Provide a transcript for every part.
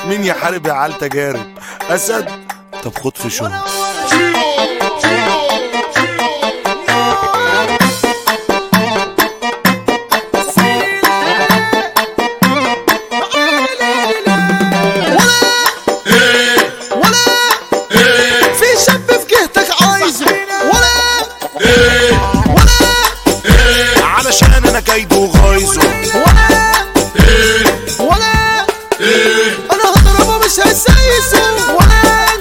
مين يحارب يا عيال تجارب اسد طب خد في شغل في شاب في جهتك عايزه ولا ولا علشان انا كايده وغايظه ولا ولا انا هضربه مش هسيسه ولا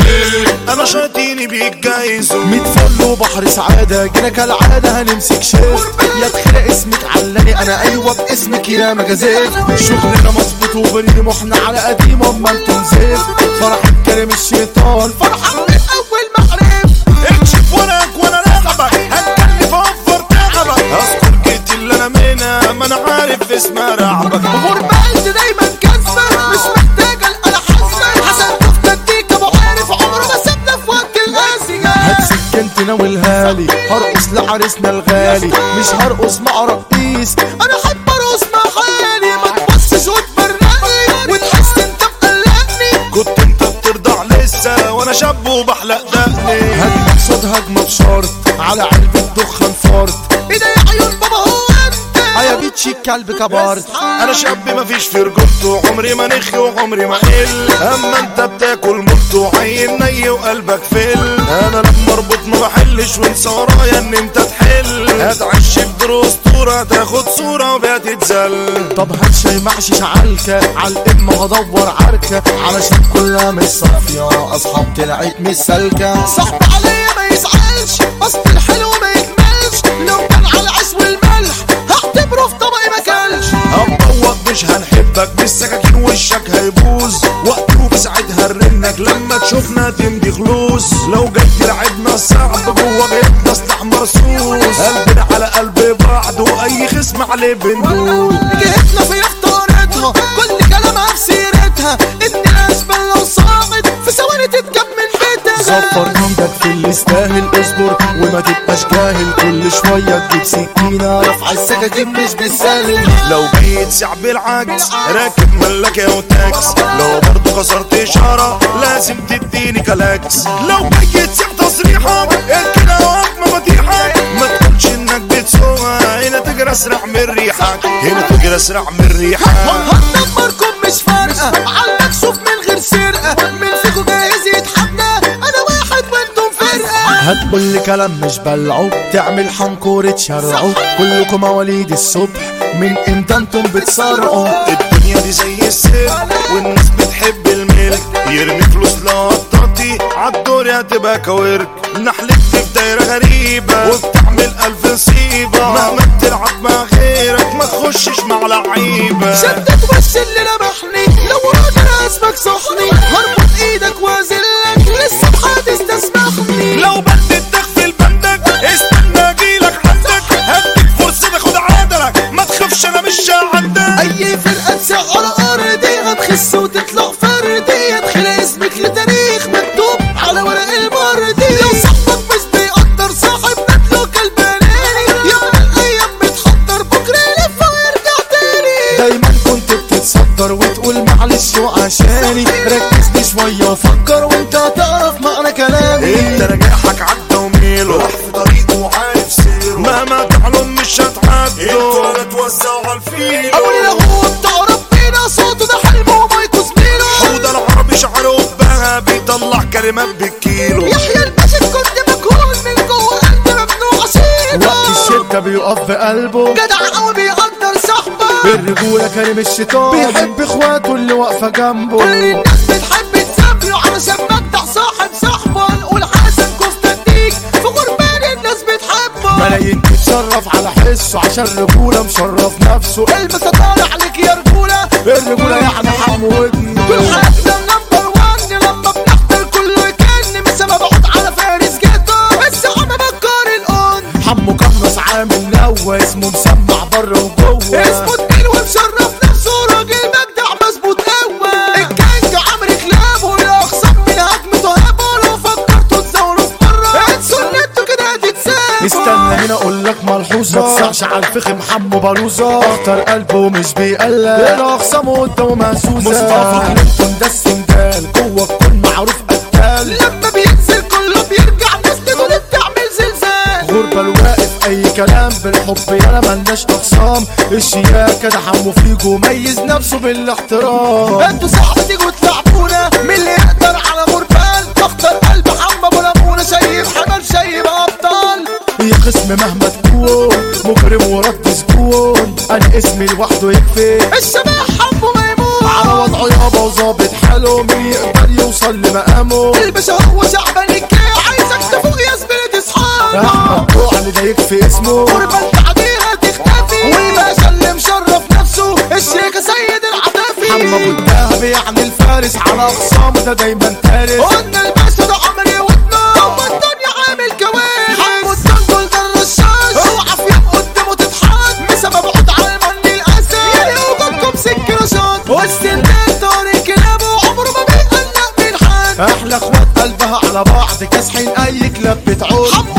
انا شاطيني بيتجايزوا ميت فل وبحر سعادة جينا كالعادة هنمسك شيف يا تخيل اسمك علاني انا ايوه باسمك يا مجازيف شغلنا مظبوط وبريم واحنا على قديم اما انتم زيف فرح الكريم الشيطان فرحة من اول ما عرف اكشف وراك وانا راقبك هتكلف اوفر تعبك اذكر جيت اللي انا منها ما انا عارف اسمها رعبك غربة انت دايما كسبة مش محتاجة القلع حسبة حسن كفتة اديك ابو عارف عمره ما سابنا في وقت القاسية هتسكنت ناولها لي هرقص لعريسنا الغالي مش هرقص مع رقيس انا حب ارقص مع حالي ما تبصش وتبرقني وتحس انت مقلقني كنت انت بترضع لسه وانا شاب وبحلق دقني هجمة قصاد هجمة بشرط على علبة دخان فرط ايه ده يا عيون بابا هو انت يا بيتشي الكلب كبرت انا شاب مفيش في رجولته عمري ما نخي وعمري ما قل اما انت بتاكل ملط وعين ني وقلبك فل انا لما اربط ما بحلش وانسى ورايا ان انت تحل هتعش بدور اسطوره تاخد صوره وبقى تتذل طب هات شاي محشي شعلكة عالقمة هدور عركة علشان كلها مش صافية أصحاب طلعت مش سالكة صاحب عليا ما يزعلش أصل الحلو ما يكملش لو كان على العيش والملح هعتبره في طبقي ما كلش هنبوظ مش هنحبك بالسكاكين وشك هيبوظ وقته بساعتها نرنك لما تشوفنا تمضي خلوص لو جد لعبنا صعب جوه بيتنا سلاح مرصوص قلبنا على قلب بعض واي خصم عليه بندوق جهتنا في افطارتها كل كلامها في سيرتها ان الاشبال لو صامت في ثواني تتجاب من بيتها صفر جنبك في اللي يستاهل اصبر وما تبقاش جاهل كل شويه تجيب سكينه رفع السكاكين مش بالسهل لو جاي تسع بالعكس راكب ملكة وتاكس لو برضو كسرت اشارة لازم تديني كلاكس لو جاي تسع تصريحة اركنها وقت مفاتيحك ما تقولش انك بتسوقها هنا تجري اسرع من ريحك هنا تجري اسرع من ريحك هندمركم مش فارقه على المكشوف من غير سرقه من فيكم جاهز يتحدى انا واحد وانتم فرقه هتقول لي كلام مش بلعه تعمل حنكورة تشرعه كلكم مواليد الصبح من امتى انتم بتصارعوا الدنيا دي زي السير والناس بتحب الملك يرمي فلوس لقطاتي عالدور هتبقى كوارك نحلك في دايرة غريبة وبتعمل ألف نصيبة مهما تلعب مع غيرك ما تخشش مع لعيبة شدت وش اللي لمحني لو راجل اسمك صحني هربط ايدك وازلك لسه محدش تسمحني لو بددتك في البندك استنى اجيلك عندك هديك فرصة تاخد عدلك ما تخافش انا مش عندك اي فرقه تسع على ارضي هتخس وتطلع فردي هتخلق اسمك لتاريخ مكتوب على ورق المرضي لو صاحبك مش بيقدر صاحب نتلو كالبناني يوم الايام بتحضر بكره يلف ويرجع تاني دايما كنت بتتصدر وتقول معلش وعشاني ركزني شويه وفكر وانت هتعرف معنى كلامي انت نجاحك عدى وميله راح في طريقه وعارف سيره مهما تعلم مش هتعدوا انتوا لا توزعوا على الفيل اول لو هو بتاع ربنا صوته ده حلمه ومايكو زميله حوده العربي شعره بها بيطلع كلمات بالكيلو يحيى الباشا كنت مجهول من جوه قلبي ممنوع اشيله وقت الشدة بيقف بقلبه جدع قوي بيقدر صاحبه بالرجولة كريم الشيطان بيحب اخواته اللي واقفة جنبه كل الناس بتحب تسابله علشان مجدع صاحب صاحبه نقول حسن كفتة في غربان الناس بتحبه ملايين تتشرف على حسه عشان رجولة مشرف نفسه البس طالع عليك يا رجولة الرجولة يعني حمو ودنه كل حياتنا نمبر وان لما بنحضر كله يكن مش بقعد على فارس جدا بس عم بكر القن حمو قنص عامل نوى اسمه مسمع بره وجوه اسمه تقيل ومشرف نفسه راجل مجدع مظبوط قوة الكانج عمرو كلاب والاخصام من هجمته هبه لو فكرتوا تزوروا في مرة انسوا ان انتوا كده هتتسابوا استنى هنا اقول لك ملحوظة ما تسعش يطلعش على الفخم حمو بلوزة اختار قلبه مش بيقلق الاخصام قدامه مهزوزة مصطفى كلينتون ده السندال جوه الكون معروف قتال لما بينزل كله بيرجع ناس تقول بتعمل زلزال غربة الواقف اي كلام بالحب يالا ملناش اخصام الشياكة ده حمو فيجو ميز نفسه بالاحترام انتوا صعب تيجوا تلعبونا مين اللي يقدر على غربال اختار قلب حمى ابو لمونه شايب حمام شايب ابطال يا خصم مهما تكون مجرم ورد سجون انا اسمي لوحده يكفي الشباب حبه ميمون على وضعه يابا وظابط حاله مين يقدر يوصل لمقامه الباشا هو شعبان الكي عايزك تفوق يا زميلة اصحابه احمد طوع ده يكفي اسمه غربة التعبير هتختفي والباشا اللي مشرف نفسه الشيخ سيد العفافي حمى ابو الدهب يعني الفارس على اخصامه ده دايما فارس قلنا الباشا ده عمري ودنا هو الدنيا عامل كوارث حمو الدنجل ده الرشاش اوعى في يوم قدامه تتحط بسبب عود على المن الاسد يلي وجودكم سك رشاط والسندال طارق كلابه عمره ما بيقلق من حد احلى اخوات قلبها على بعض كاسحين اي كلاب بتعود حمو